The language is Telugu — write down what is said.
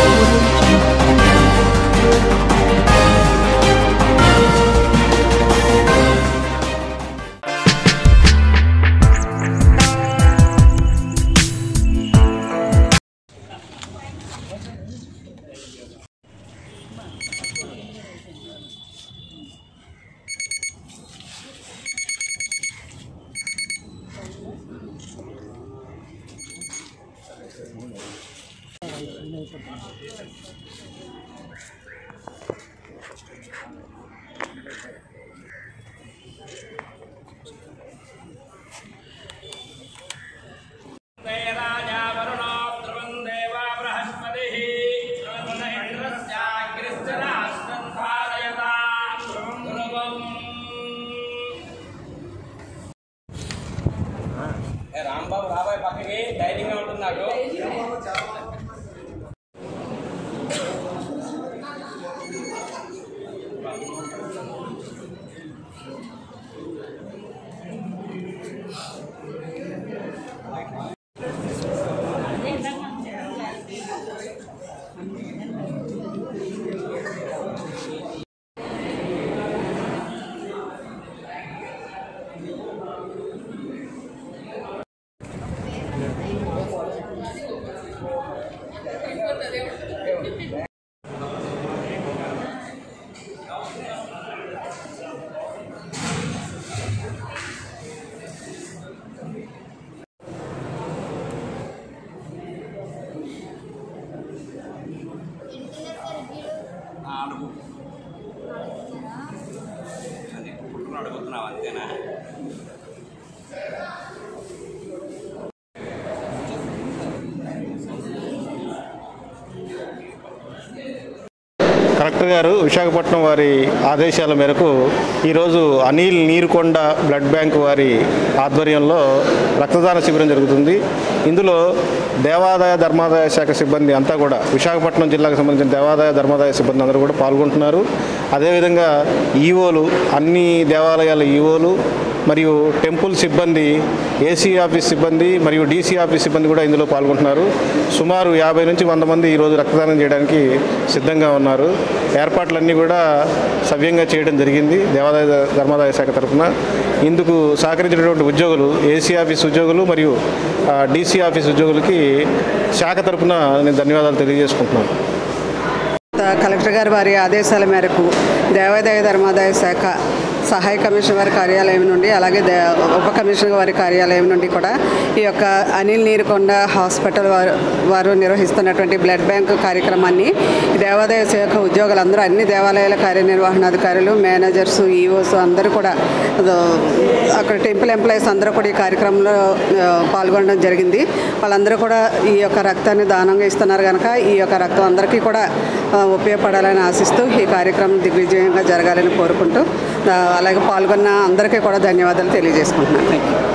राजा वरुणो ध्रुवं देवा बृहस्पतिः ध्रुवं इन्द्रस्याग्निश्च राष्ट्रं धारयतां ध्रुवं ध्रुवम् రాంబాబు రాబాయ్ పక్కకి ధైర్యంగా ఉంటుంది నాకు అడుగు పుట్టుకుని అడుగుతున్నావు అంతేనా కలెక్టర్ గారు విశాఖపట్నం వారి ఆదేశాల మేరకు ఈరోజు అనిల్ నీరుకొండ బ్లడ్ బ్యాంక్ వారి ఆధ్వర్యంలో రక్తదాన శిబిరం జరుగుతుంది ఇందులో దేవాదాయ ధర్మాదాయ శాఖ సిబ్బంది అంతా కూడా విశాఖపట్నం జిల్లాకు సంబంధించిన దేవాదాయ ధర్మాదాయ సిబ్బంది అందరూ కూడా పాల్గొంటున్నారు అదేవిధంగా ఈవోలు అన్ని దేవాలయాల ఈవోలు మరియు టెంపుల్ సిబ్బంది ఏసీ ఆఫీస్ సిబ్బంది మరియు డీసీ ఆఫీస్ సిబ్బంది కూడా ఇందులో పాల్గొంటున్నారు సుమారు యాభై నుంచి వంద మంది ఈరోజు రక్తదానం చేయడానికి సిద్ధంగా ఉన్నారు ఏర్పాట్లన్నీ కూడా సవ్యంగా చేయడం జరిగింది దేవాదాయ ధర్మాదాయ శాఖ తరఫున ఇందుకు సహకరించినటువంటి ఉద్యోగులు ఏసీ ఆఫీస్ ఉద్యోగులు మరియు ఆ, డీసీ ఆఫీస్ ఉద్యోగులకి శాఖ తరఫున నేను ధన్యవాదాలు తెలియజేసుకుంటున్నాను కలెక్టర్ గారి వారి ఆదేశాల మేరకు దేవాదాయ ధర్మాదాయ శాఖ సహాయ కమిషనర్ వారి కార్యాలయం నుండి అలాగే దే- ఉప కమిషనర్ వారి కార్యాలయం నుండి కూడా ఈ యొక్క అనిల్ నీరుకొండ హాస్పిటల్ వారు వారు నిర్వహిస్తున్నటువంటి బ్లడ్ బ్యాంక్ కార్యక్రమాన్ని దేవాదాయ శాఖ ఉద్యోగులందరూ అన్ని దేవాలయాల కార్యనిర్వహణాధికారులు మేనేజర్స్ ఈఓస్ అందరూ కూడా అదో, అక్కడ టెంపుల్ ఎంప్లాయీస్ అందరూ కూడా ఈ కార్యక్రమంలో ఆ, పాల్గొనడం జరిగింది వాళ్ళందరూ కూడా ఈ యొక్క రక్తాన్ని దానంగా ఇస్తున్నారు కనుక ఈ యొక్క రక్తం అందరికీ కూడా ఆ, ఉపయోగపడాలని ఆశిస్తూ ఈ కార్యక్రమం దిగ్విజయంగా జరగాలని కోరుకుంటూ ఆ, అలాగే పాల్గొన్న అందరికీ కూడా ధన్యవాదాలు తెలియజేసుకుంటున్నాను థ్యాంక్ యూ